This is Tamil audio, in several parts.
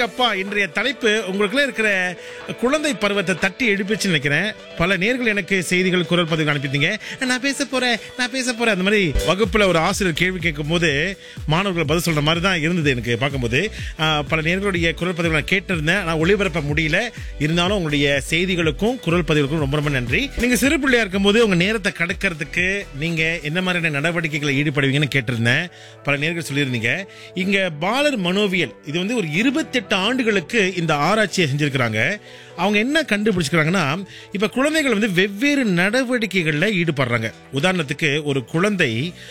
அடேங்கப்பா இன்றைய தலைப்பு உங்களுக்குள்ள இருக்கிற குழந்தை பருவத்தை தட்டி எழுப்பிச்சுன்னு நினைக்கிறேன் பல நேர்கள் எனக்கு செய்திகள் குரல் பதிவு அனுப்பித்தீங்க நான் பேச போறேன் நான் பேச போறேன் அந்த மாதிரி வகுப்புல ஒரு ஆசிரியர் கேள்வி கேட்கும் போது மாணவர்கள் பதில் சொல்ற மாதிரி தான் இருந்தது எனக்கு பார்க்கும்போது ஆஹ், பல நேர்களுடைய குரல் பதிவுகளை நான் கேட்டிருந்தேன் ஆனால் ஒளிபரப்ப முடியல இருந்தாலும் உங்களுடைய செய்திகளுக்கும் குரல் பதிவுகளுக்கும் ரொம்ப ரொம்ப நன்றி நீங்க சிறு பிள்ளையா இருக்கும்போது உங்க நேரத்தை கடக்கிறதுக்கு நீங்க என்ன மாதிரியான நடவடிக்கைகளை ஈடுபடுவீங்கன்னு கேட்டிருந்தேன் பல நேர்கள் சொல்லியிருந்தீங்க இங்க பாலர் மனோவியல் இது வந்து ஒரு இருபத்தெட்டு ஆண்டுகளுக்கு இந்த ஆராய்ச்சியை செஞ்சிருக்கிறாங்க அவங்க என்ன கண்டுபிடிச்சிருக்காங்கன்னா இப்ப குழந்தைகள் வந்து வெவ்வேறு நடவடிக்கைகள்ல ஈடுபடுறாங்க உதாரணத்துக்கு ஒரு குழந்தை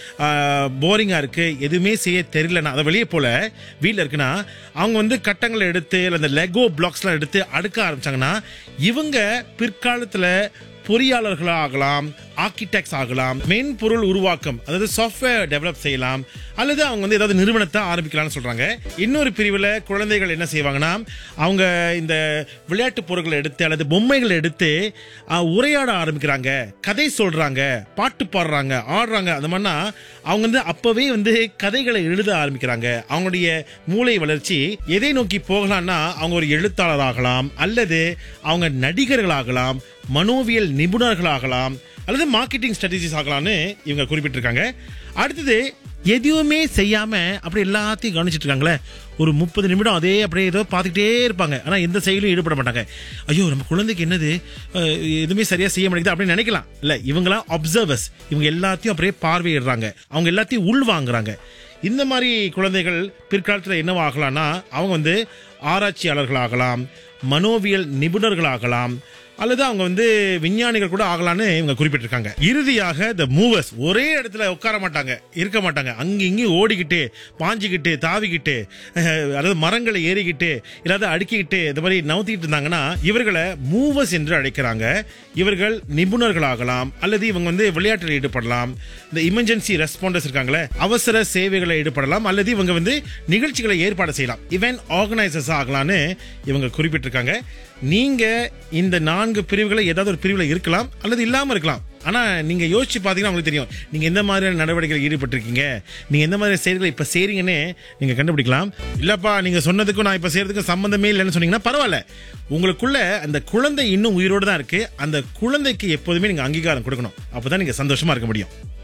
போரிங்கா இருக்கு எதுவுமே செய்ய தெரியலனா அதை வெளியே போல வீட்டில் இருக்குன்னா அவங்க வந்து கட்டங்களை எடுத்து இல்லை அந்த லெகோ பிளாக்ஸ்லாம் எடுத்து அடுக்க ஆரம்பிச்சாங்கன்னா இவங்க பிற்காலத்துல பொறியாளர்களா ஆகலாம் ஆர்கிடெக்ட்ஸ் ஆகலாம் மென்பொருள் உருவாக்கம் அதாவது சாஃப்ட்வேர் டெவலப் செய்யலாம் அல்லது அவங்க வந்து ஏதாவது நிறுவனத்தை ஆரம்பிக்கலாம்னு சொல்றாங்க இன்னொரு பிரிவில் குழந்தைகள் என்ன செய்வாங்கன்னா அவங்க இந்த விளையாட்டு பொருட்களை எடுத்து அல்லது பொம்மைகளை எடுத்து அஹ், உரையாட ஆரம்பிக்கிறாங்க கதை சொல்றாங்க பாட்டு பாடுறாங்க ஆடுறாங்க அந்த மாதிரினா அவங்க வந்து அப்பவே வந்து கதைகளை எழுத ஆரம்பிக்கிறாங்க அவங்களுடைய மூளை வளர்ச்சி எதை நோக்கி போகலாம்னா அவங்க ஒரு எழுத்தாளர் ஆகலாம் அல்லது அவங்க நடிகர்களாகலாம் மனோவியல் நிபுணர்களாகலாம் அல்லது மார்க்கெட்டிங் ஸ்ட்ராட்டஜிஸ் ஆகலாம்னு இவங்க குறிப்பிட்டிருக்காங்க அடுத்தது எதுவுமே செய்யாம அப்படி எல்லாத்தையும் கவனிச்சிட்டு இருக்காங்களே ஒரு முப்பது நிமிடம் அதே அப்படியே ஏதோ பார்த்துக்கிட்டே இருப்பாங்க ஆனா எந்த செயலும் ஈடுபட மாட்டாங்க ஐயோ நம்ம குழந்தைக்கு என்னது அஹ், எதுவுமே சரியா செய்ய மாட்டேங்குது அப்படின்னு நினைக்கலாம் இல்ல இவங்களாம் அப்சர்வர்ஸ் இவங்க எல்லாத்தையும் அப்படியே பார்வையிடுறாங்க அவங்க எல்லாத்தையும் உள் வாங்குறாங்க இந்த மாதிரி குழந்தைகள் பிற்காலத்தில் என்னவாகலாம்னா அவங்க வந்து ஆராய்ச்சியாளர்கள் ஆகலாம் மனோவியல் நிபுணர்கள் ஆகலாம் அல்லது அவங்க வந்து விஞ்ஞானிகள் கூட ஆகலாம்னு இவங்க குறிப்பிட்டிருக்காங்க இறுதியாக த மூவர்ஸ் ஒரே இடத்துல உட்கார மாட்டாங்க இருக்க மாட்டாங்க அங்க இங்கேயும் ஓடிக்கிட்டு பாஞ்சிக்கிட்டு தாவிக்கிட்டு அஹ், அதாவது மரங்களை ஏறிக்கிட்டு இல்லாத அடுக்கிக்கிட்டு இந்த மாதிரி நவுத்திக்கிட்டு இருந்தாங்கன்னா இவர்களை மூவர்ஸ் என்று அழைக்கிறாங்க இவர்கள் நிபுணர்களாகலாம் அல்லது இவங்க வந்து விளையாட்டில் ஈடுபடலாம் இந்த இமர்ஜென்சி ரெஸ்பாண்டர்ஸ் இருக்காங்களே அவசர சேவைகளை ஈடுபடலாம் அல்லது இவங்க வந்து நிகழ்ச்சிகளை ஏற்பாடு செய்யலாம் இவன் ஆர்கனைசர்ஸ் ஆகலாம்னு இவங்க குறிப்பிட்டிருக்காங்க நீங்க இந்த நான்கு பிரிவுகளை ஏதாவது ஒரு பிரிவுல இருக்கலாம் அல்லது இல்லாம இருக்கலாம் ஆனா நீங்க யோசிச்சு பாத்தீங்கன்னா உங்களுக்கு தெரியும் நீங்க எந்த மாதிரியான நடவடிக்கைகள் ஈடுபட்டிருக்கீங்க நீங்க எந்த மாதிரி செயல்களை இப்ப செய்றீங்கன்னு நீங்க கண்டுபிடிக்கலாம் இல்லப்பா நீங்க சொன்னதுக்கும் நான் இப்ப செய்யறதுக்கும் சம்பந்தமே இல்லைன்னு சொன்னீங்கன்னா பரவாயில்ல உங்களுக்குள்ள அந்த குழந்தை இன்னும் உயிரோடு தான் இருக்கு அந்த குழந்தைக்கு எப்போதுமே நீங்க அங்கீகாரம் கொடுக்கணும் அப்பதான் நீங்க சந்தோஷமா இருக்க முடியும்